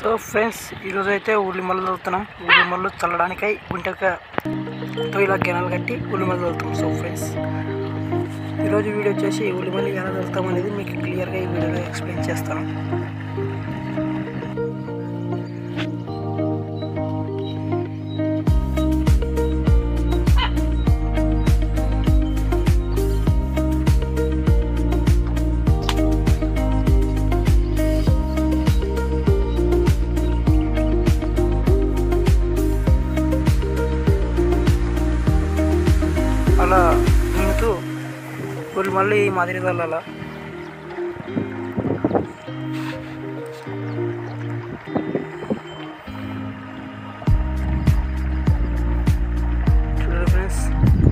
so friends ఈరోజు అయితే ఉల్లిమల్లు చదువుతున్నాం ఉల్లిమల్లు చల్లడానికై గుంటతో ఇలా గెనాలు కట్టి ఉల్లిమల్లు చదువుతాం సో ఫ్రెండ్స్ ఈరోజు వీడియో వచ్చేసి ఉల్లిమల్లి ఎలా చదువుతాం అనేది మీకు క్లియర్గా ఈ వీడియోలో ఎక్స్ప్లెయిన్ చేస్తాను అలా దున్నుతూ ఉల్లిమల్లి ఈ మాదిరి చల్లాల చూడండి ఫ్రెండ్స్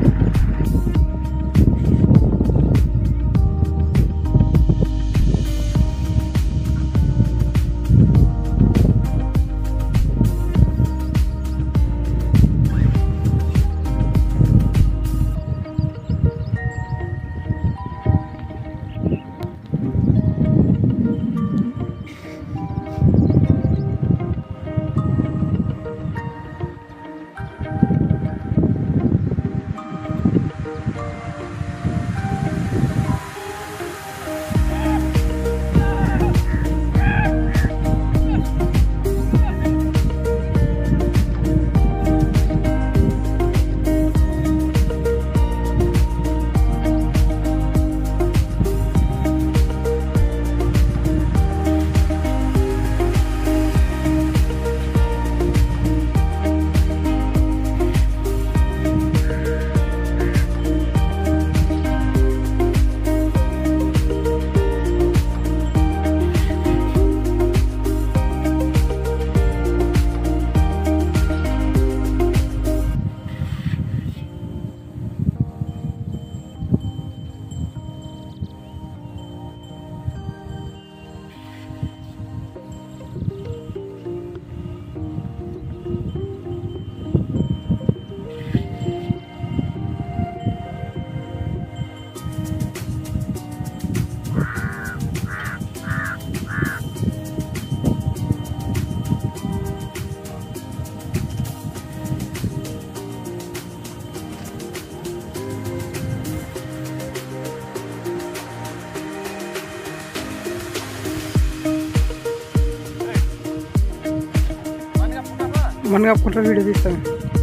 మన కప్పుకుంటారు వీడియో తీస్తాను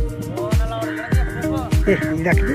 ఏ, ఇది అక్కడ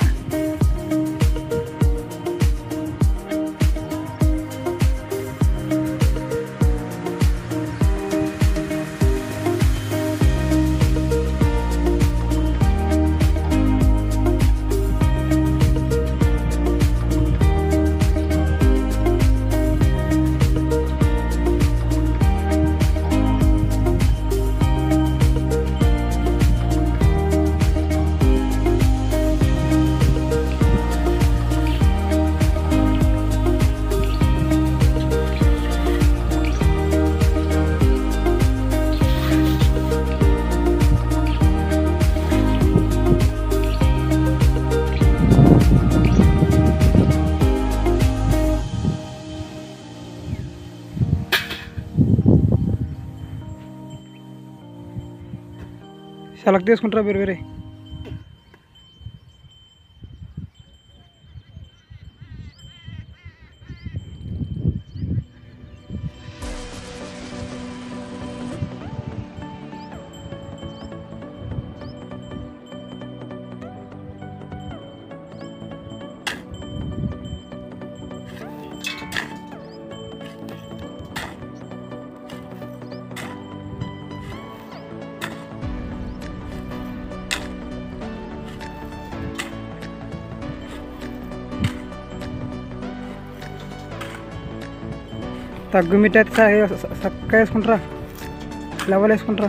సెలెక్ట్ చేసుకుంటారా వేరే వేరే తగ్గు మిట్ అయితే చ- చక్కగా వేసుకుంటారా లెవెల్ వేసుకుంటారా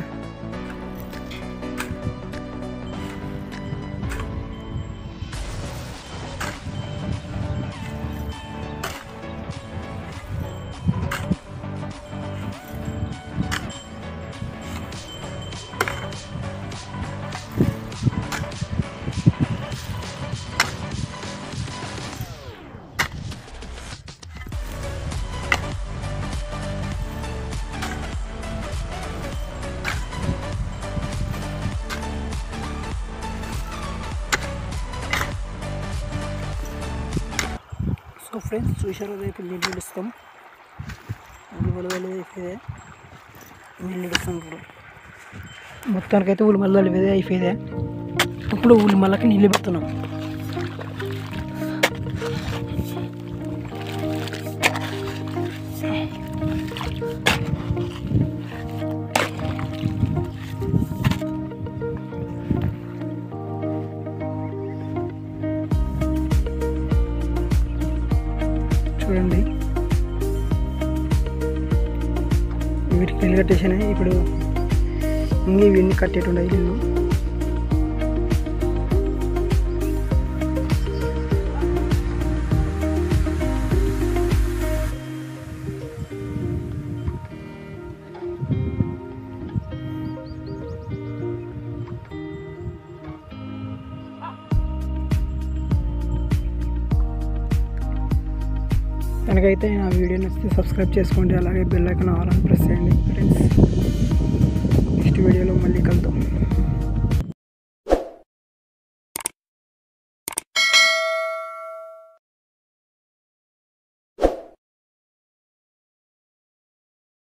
ఫ్రెండ్స్ చూశారు కదా ఇప్పుడు నీళ్ళు ఇస్తాం ఉల్లిమల్ల అయిపోయిదే నీళ్ళు ఇస్తాం ఇప్పుడు మొత్తానికైతే ఉల్లిమల్ల ఇదే అయిపోయిదే ఇప్పుడు ఉల్లిమల్లకి నీళ్ళు పెడుతున్నాం చూడండి వీటికి ఇల్లు కట్టేసినాయి ఇప్పుడు ఇంక ఇవన్నీ కట్టేటుండయి ఇల్లు కనుకైతే నా వీడియో నచ్చితే సబ్స్క్రైబ్ చేసుకోండి అలాగే బెల్ ఐకాన్ ఆల్ అని ప్రెస్ చేయండి ఫ్రెండ్స్ నెక్స్ట్ వీడియోలో మళ్ళీ కలుద్దాం